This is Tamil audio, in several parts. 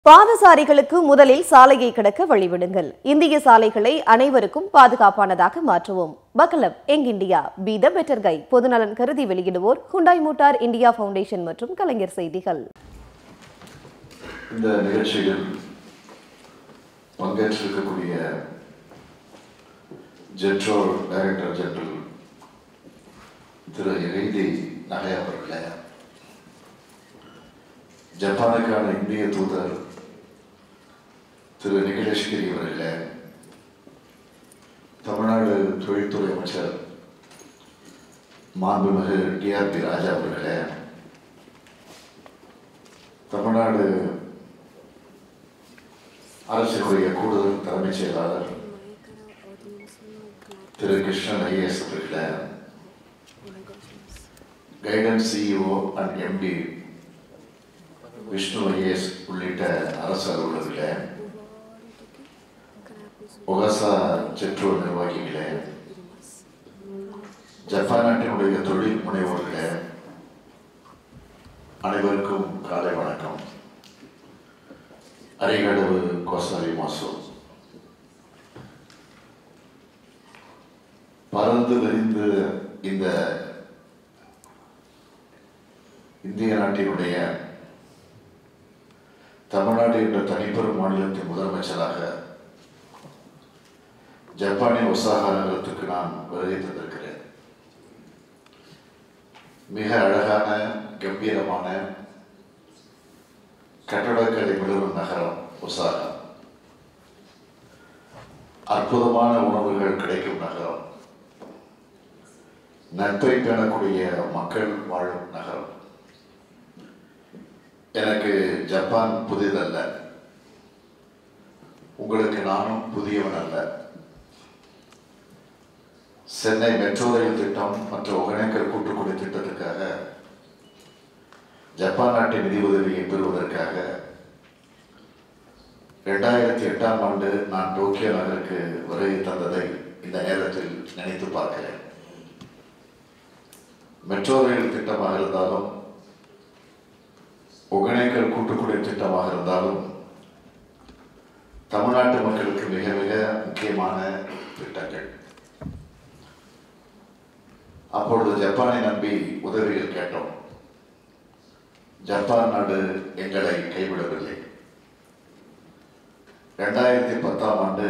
பாதசாரிகளுக்கு முதலில் சாலையை கடக்க வழிவிடுங்கள் இந்திய சாலைகளை அனைவருக்கும் பாதுகாப்பானதாக மாற்றுவோம் பக்கலப் young India be the better guy பொதுநலன் கருதி வெளியிடுவோர் ஹுண்டாய் மோட்டார் இந்தியா ஃபவுண்டேஷன் மற்றும் கலைஞர் செய்திகள் இந்த நிகழ்ச்சியில் பங்கேற்றிருக்கக்கூடிய ஜெட்ரோ டைரக்டர் ஜெனரல் திரு எகைதி நகை அவர்களே ஜப்பானுக்கான இந்திய தூதர் திரு நிகிலேஷ்கிரி அவர்களே தமிழ்நாடு தொழில்துறை அமைச்சர் மாண்புமிகு டிஆர்பி ராஜா அவர்களே தமிழ்நாடு அரசுடைய கூடுதல் தலைமைச் செயலாளர் திரு கிருஷ்ணன் ஐஏஎஸ் அவர்களே guidance CEO and MD Vishnu IAS உள்ளிட்ட அரசு அலுவலர்களே ஒகாசா செட்ரோ நிர்வாகிகளே ஜப்பான் நாட்டினுடைய தொழில் முனைவோர்களே அனைவருக்கும் காலை வணக்கம் அரிகடவு கோசாரி மாசு பறந்து விரிந்து இந்த இந்திய நாட்டினுடைய தமிழ்நாடு என்ற தனிப்பெரும் மாநிலத்தின் முதலமைச்சராக ஜப்பானின் ஒசாகா நகரத்துக்கு நான் வருகை தந்திருக்கிறேன் மிக அழகான கம்பீரமான கட்டடக்கலை மிளரும் நகரம் ஒசாகா அற்புதமான உணவுகள் கிடைக்கும் நகரம் நட்பை பேணக்கூடிய மக்கள் வாழும் நகரம் எனக்கு ஜப்பான் புதிதல்ல உங்களுக்கு நானும் புதியவன் அல்ல சென்னை மெட்ரோ ரயில் திட்டம் மற்றும் ஒகேனக்கல் கூட்டுக்குடி திட்டத்துக்காக ஜப்பான் நாட்டின் நிதி உதவியை பெறுவதற்காக இரண்டாயிரத்தி எட்டாம் ஆண்டு நான் டோக்கியோ நகருக்கு வருகை தந்ததை இந்த நேரத்தில் நினைத்து பார்க்கிறேன் மெட்ரோ ரயில் திட்டமாக இருந்தாலும் ஒகேனக்கல் கூட்டுக்குடி திட்டமாக இருந்தாலும் தமிழ்நாட்டு மக்களுக்கு மிக மிக முக்கியமான திட்டங்கள் அப்பொழுது ஜப்பானை நம்பி உதவிகள் கேட்டோம் ஜப்பான் நாடு எங்களை கைவிடவில்லை இரண்டாயிரத்தி பத்தாம் ஆண்டு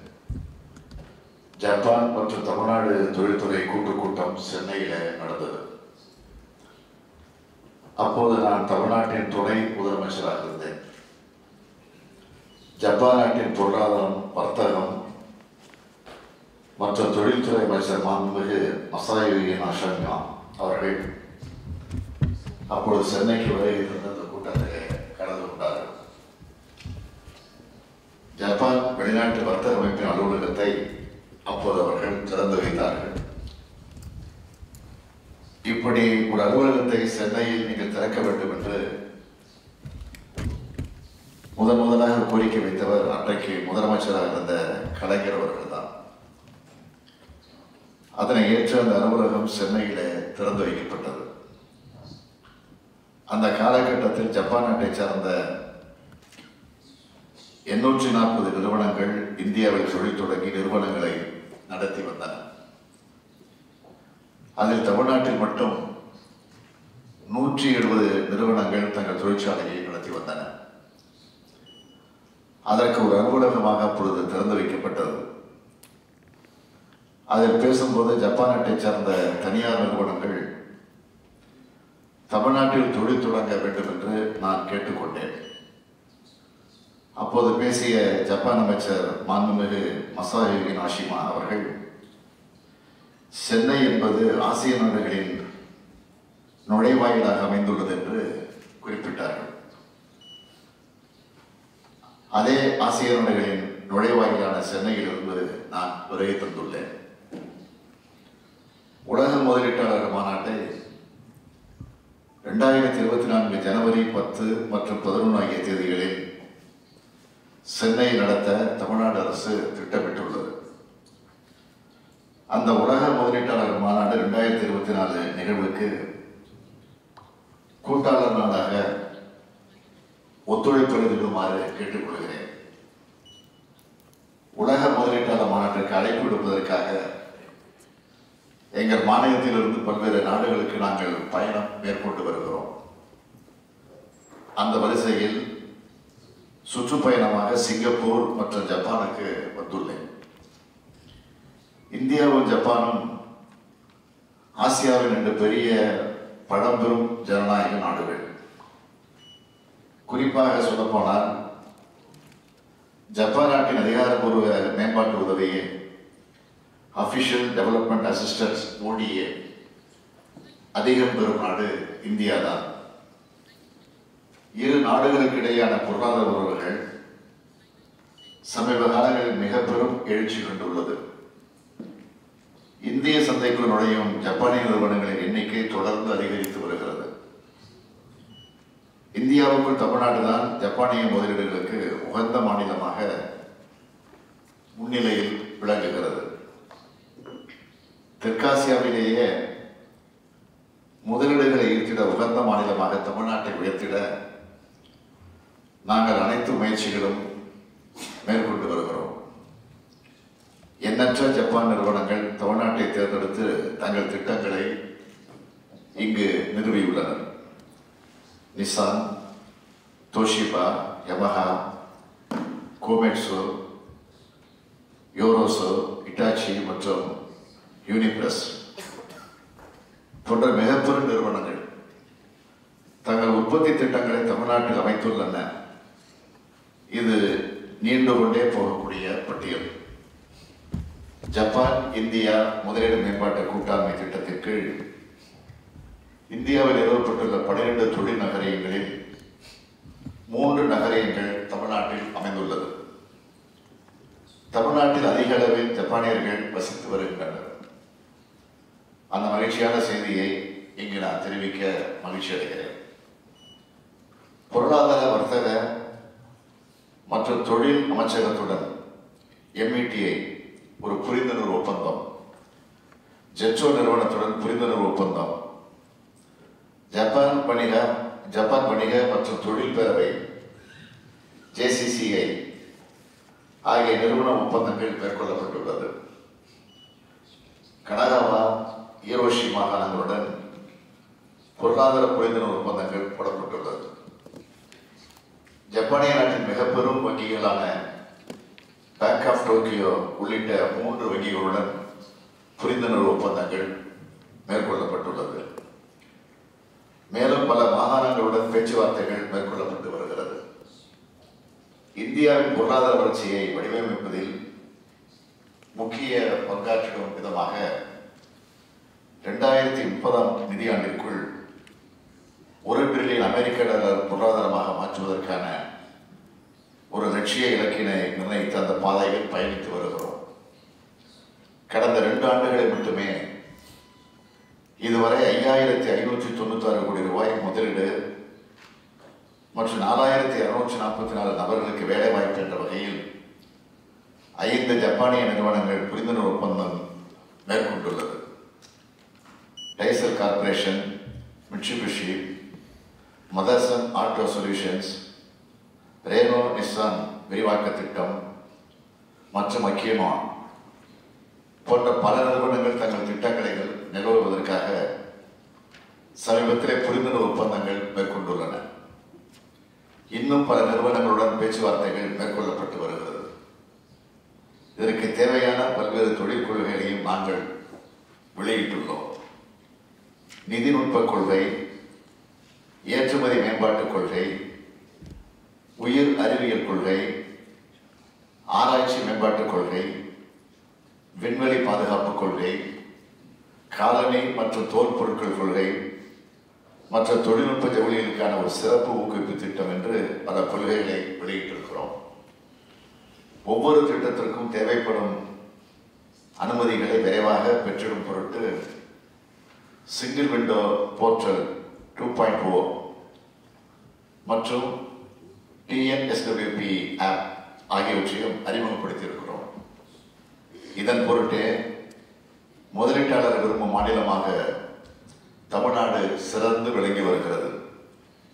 ஜப்பான் மற்றும் தமிழ்நாடு தொழில்துறை கூட்டு கூட்டம் சென்னையில் நடந்தது அப்போது நான் தமிழ்நாட்டின் துணை முதலமைச்சராக இருந்தேன் ஜப்பான் நாட்டின் பொருளாதாரம் வர்த்தகம் மற்றும் தொழில்துறை அமைச்சர் மாண்புமிகு மசாயுகி நாஷன்யா அவர்கள் அப்பொழுது சென்னைக்கு வருகை தந்த அந்த கூட்டத்திலே கலந்து கொண்டார்கள் ஜப்பான் வெளிநாட்டு வர்த்தக அமைப்பின் அலுவலகத்தை அப்போது அவர்கள் திறந்து வைத்தார்கள் இப்படி ஒரு அலுவலகத்தை சென்னையில் நீங்கள் திறக்க வேண்டும் என்று முதன் முதலாக கோரிக்கை வைத்தவர் அன்றைக்கு முதலமைச்சராக இருந்த கலைஞர் அவர்கள் தான் அதனை ஏற்று அந்த அலுவலகம் சென்னையிலே திறந்து வைக்கப்பட்டது அந்த காலகட்டத்தில் ஜப்பான் நாட்டை சார்ந்த எண்ணூற்றி நாற்பது நிறுவனங்கள் இந்தியாவில் தொழில் தொடங்கி நிறுவனங்களை நடத்தி வந்தன அதில் தமிழ்நாட்டில் மட்டும் நூற்றி எழுபது நிறுவனங்கள் தங்கள் தொழிற்சாலையை நடத்தி வந்தன அதற்கு ஒரு அலுவலகமாக அப்பொழுது திறந்து வைக்கப்பட்டது அதில் பேசும்போது ஜப்பான் நாட்டை சார்ந்த தனியார் நிறுவனங்கள் தமிழ்நாட்டில் தொழில் தொடங்க வேண்டும் என்று நான் கேட்டுக்கொண்டேன் அப்போது பேசிய ஜப்பான் அமைச்சர் மாண்புமிகு மசாயுகி நாஷிமா அவர்கள் சென்னை என்பது ஆசிய நாடுகளின் நுழைவாயிலாக அமைந்துள்ளது என்று குறிப்பிட்டார்கள் அதே ஆசிய நாடுகளின் நுழைவாயிலான சென்னையிலிருந்து நான் வருகை தந்துள்ளேன் உலக முதலீட்டாளர் மாநாட்டை ரெண்டாயிரத்தி இருபத்தி நான்கு ஜனவரி பத்து மற்றும் பதினொன்று ஆகிய தேதிகளில் சென்னை நடத்த தமிழ்நாடு அரசு திட்டமிட்டுள்ளது அந்த உலக முதலீட்டாளர் மாநாடு ரெண்டாயிரத்தி இருபத்தி நாலு நிகழ்வுக்கு கூட்டாளர் நாடாக ஒத்துழைப்பு அளிக்குமாறு கேட்டுக்கொள்கிறேன் உலக முதலீட்டாளர் மாநாட்டிற்கு அழைப்பு விடுப்பதற்காக எங்கள் மாநிலத்திலிருந்து பல்வேறு நாடுகளுக்கு நாங்கள் பயணம் மேற்கொண்டு வருகிறோம் அந்த வரிசையில் சுற்றுப்பயணமாக சிங்கப்பூர் மற்றும் ஜப்பானுக்கு வந்துள்ளேன் இந்தியாவும் ஜப்பானும் ஆசியாவின் ரெண்டு பெரிய பழம்பெரும் ஜனநாயக நாடுகள் குறிப்பாக சொல்லப்போனால் ஜப்பான் நாட்டின் அதிகாரப்பூர்வ மேம்பாட்டு உதவியை அஃபிஷியல் டெவலப்மெண்ட் அசிஸ்டன்ஸ் ஓடிஏ அதிகம் பெறும் நாடு இந்தியா தான் இரு நாடுகளுக்கு இடையேயான பொருளாதார உறவுகள் சமீப காலங்களில் மிக பெரும் எழுச்சி கொண்டுள்ளது இந்திய சந்தைக்குள் நுழையும் ஜப்பானிய நிறுவனங்களின் எண்ணிக்கை தொடர்ந்து அதிகரித்து வருகிறது இந்தியாவுக்குள் தமிழ்நாடு தான் ஜப்பானிய முதலீடுகளுக்கு உகந்த மாநிலமாக முன்னிலையில் விளங்குகிறது தெற்காசியாவிலேயே முதலீடுகளை ஈர்த்திட உகந்த மாநிலமாக தமிழ்நாட்டை உயர்த்திட நாங்கள் அனைத்து முயற்சிகளும் மேற்கொண்டு வருகிறோம் எண்ணற்ற ஜப்பான் நிறுவனங்கள் தமிழ்நாட்டை தேர்ந்தெடுத்து தங்கள் திட்டங்களை இங்கு நிறுவியுள்ளனர் Nissan Toshiba Yamaha Komatsu Yorozu Hitachi மற்றும் யூனிப்ளஸ் போன்ற மிகப்பெரும் நிறுவனங்கள் தங்கள் உற்பத்தி திட்டங்களை தமிழ்நாட்டில் அமைத்துள்ளன இது நீண்டு கொண்டே போகக்கூடிய பட்டியல் ஜப்பான் இந்தியா முதலீடு மேம்பாட்டு கூட்டாண்மை திட்டத்தின் கீழ் இந்தியாவில் நிறுவப்பட்டுள்ள பனிரெண்டு தொழில் நகரியங்களில் மூன்று நகரியங்கள் தமிழ்நாட்டில் அமைந்துள்ளது தமிழ்நாட்டில் அதிக அளவில் ஜப்பானியர்கள் வசித்து வருகின்றனர் அந்த மகிழ்ச்சியான செய்தியை இங்கு நான் தெரிவிக்க மகிழ்ச்சி அடைகிறேன் பொருளாதார வர்த்தக மற்றும் தொழில் அமைச்சகத்துடன் எம்இடிஐ ஒரு புரிந்துணர்வு ஒப்பந்தம் ஜெட்சோ நிறுவனத்துடன் புரிந்துணர்வு ஒப்பந்தம் ஜப்பான் வணிக ஜப்பான் வணிக மற்றும் தொழில் பேரவை ஜேசிசிஐ ஆகிய நிறுவன ஒப்பந்தங்கள் மேற்கொள்ளப்பட்டுள்ளது கனகாவா ஈரோஷி மாகாணங்களுடன் பொருளாதார புரிந்துணர்வு ஒப்பந்தங்கள் போடப்பட்டுள்ளது ஜப்பானிய நாட்டின் மிக பெரும் வங்கிகளான பேங்க் ஆஃப் டோக்கியோ உள்ளிட்ட மூன்று வங்கிகளுடன் புரிந்துணர்வு ஒப்பந்தங்கள் மேற்கொள்ளப்பட்டுள்ளது மேலும் பல மாகாணங்களுடன் பேச்சுவார்த்தைகள் மேற்கொள்ளப்பட்டு வருகிறது இந்தியாவின் பொருளாதார வளர்ச்சியை வடிவமைப்பதில் முக்கிய பங்காற்றிடும் விதமாக இரண்டாயிரத்தி முப்பதாம் நிதியாண்டிற்குள் ஒரு டிரில்லியன் அமெரிக்க டாலர் பொருளாதாரமாக மாற்றுவதற்கான ஒரு லட்சிய இலக்கினை நிர்ணயித்து அந்த பாதையில் பயணித்து வருகிறோம் கடந்த ரெண்டு ஆண்டுகளில் மட்டுமே இதுவரை ஐயாயிரத்தி ஐநூற்றி தொண்ணூத்தாறு கோடி ரூபாய் முதலீடு மற்றும் நாலாயிரத்தி இருநூற்றி நாற்பத்தி நாலு நபர்களுக்கு வேலை வாய்ப்பு என்ற வகையில் ஐந்து ஜப்பானிய நிறுவனங்கள் புரிந்துணர்வு ஒப்பந்தம் மேற்கொண்டுள்ளது Daicel corporation Mitsubishi Motherson auto solutions Renault Nissan விரிவாக்க திட்டம் மற்றும் அக்கியமா போன்ற பல நிறுவனங்கள் தங்கள் திட்டங்களை நிறுவுவதற்காக சமீபத்திலே புரிந்துணர்வு ஒப்பந்தங்கள் மேற்கொண்டுள்ளன இன்னும் பல நிறுவனங்களுடன் பேச்சுவார்த்தைகள் மேற்கொள்ளப்பட்டு வருகிறது இதற்கு தேவையான பல்வேறு தொழில் கொள்கைகளையும் நாங்கள் வெளியிட்டுள்ளோம் நிதிநுட்ப கொள்கை ஏற்றுமதி மேம்பாட்டுக் கொள்கை உயிர் அறிவியல் கொள்கை ஆராய்ச்சி மேம்பாட்டுக் கொள்கை விண்வெளி பாதுகாப்பு கொள்கை காலனி மற்றும் தோல் பொருட்கள் கொள்கை மற்ற தொழில்நுட்ப ஜவுளிகளுக்கான ஒரு சிறப்பு ஊக்குவிப்பு திட்டம் என்று பல கொள்கைகளை வெளியிட்டிருக்கிறோம் ஒவ்வொரு திட்டத்திற்கும் தேவைப்படும் அனுமதிகளை விரைவாக பெற்றிடும் பொருட்டு single window portal two point O மற்றும் டிஎன்எஸ்டபிள்யூபி ஆப் ஆகியவற்றையும் அறிமுகப்படுத்தியிருக்கிறோம் இதன் பொருட்டே முதலீட்டாளர் விரும்பும் மாநிலமாக தமிழ்நாடு சிறந்து விளங்கி வருகிறது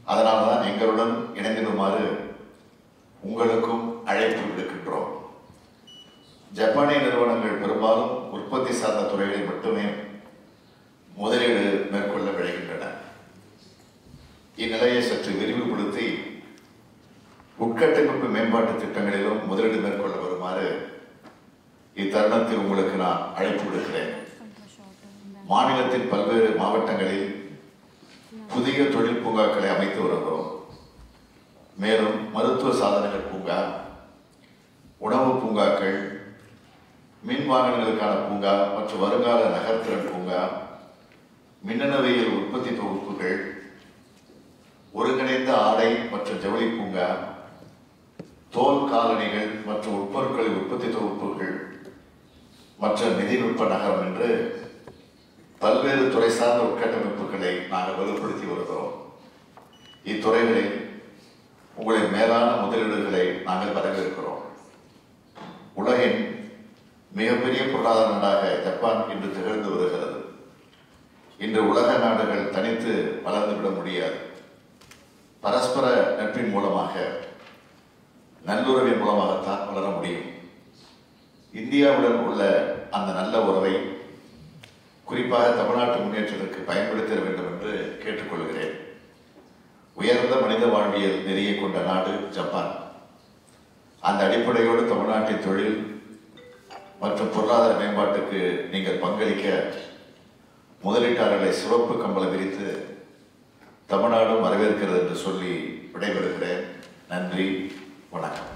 அதனால்தான் எங்களுடன் இணைந்திடுமாறு உங்களுக்கும் அழைப்பு விடுக்கின்றோம் ஜப்பானிய நிறுவனங்கள் பெரும்பாலும் உற்பத்தி சார்ந்த துறைகளில் மட்டுமே முதலீடு மேற்கொள்ள விளைகின்றன இந்நிலையை சற்று விரிவுபடுத்தி உட்கட்டமைப்பு மேம்பாட்டு திட்டங்களிலும் முதலீடு மேற்கொள்ள வருமாறு இத்தருணத்தில் உங்களுக்கு நான் அழைப்பு விடுக்கிறேன் மாநிலத்தின் பல்வேறு மாவட்டங்களில் புதிய தொழில் பூங்காக்களை அமைத்து வருகிறோம் மேலும் மருத்துவ சாதனங்கள் பூங்கா உணவு பூங்காக்கள் மின் வாகனங்களுக்கான பூங்கா மற்றும் வருங்கால நகர்த்திறன் பூங்கா மின்னணுவியல் உற்பத்தி தொகுப்புகள் ஒருங்கிணைந்த ஆடை மற்றும் ஜவுளி பூங்கா தோல் காலணிகள் மற்றும் உட்பொருட்களின் உற்பத்தி தொகுப்புகள் மற்ற நிதிநுட்ப நகரம் என்று பல்வேறு துறை சார்ந்த உட்கட்டமைப்புகளை நாங்கள் வலுப்படுத்தி வருகிறோம் இத்துறைகளில் உங்களின் மேலான முதலீடுகளை நாங்கள் வரவேற்கிறோம் உலகின் மிகப்பெரிய பொருளாதார நாடாக ஜப்பான் இன்று திகழ்ந்து வருகிறது இன்று உலக நாடுகள் தனித்து வளர்ந்துவிட முடியாது பரஸ்பர நட்பின் மூலமாக நல்லுறவின் மூலமாகத்தான் வளர முடியும் இந்தியாவுடன் உள்ள அந்த நல்ல உறவை குறிப்பாக தமிழ்நாட்டு முன்னேற்றத்திற்கு பயன்படுத்த வேண்டும் என்று கேட்டுக்கொள்கிறேன் உயர்ந்த மனித வாழ்வியல் நெறியை கொண்ட நாடு ஜப்பான் அந்த அடிப்படையோடு தமிழ்நாட்டின் தொழில் மற்றும் பொருளாதார மேம்பாட்டுக்கு நீங்கள் பங்களிக்க முதலீட்டாளர்களை சிவப்பு கம்பளம் விரித்து தமிழ்நாடும் வரவேற்கிறது என்று சொல்லி விடைபெறுகிறேன் நன்றி வணக்கம்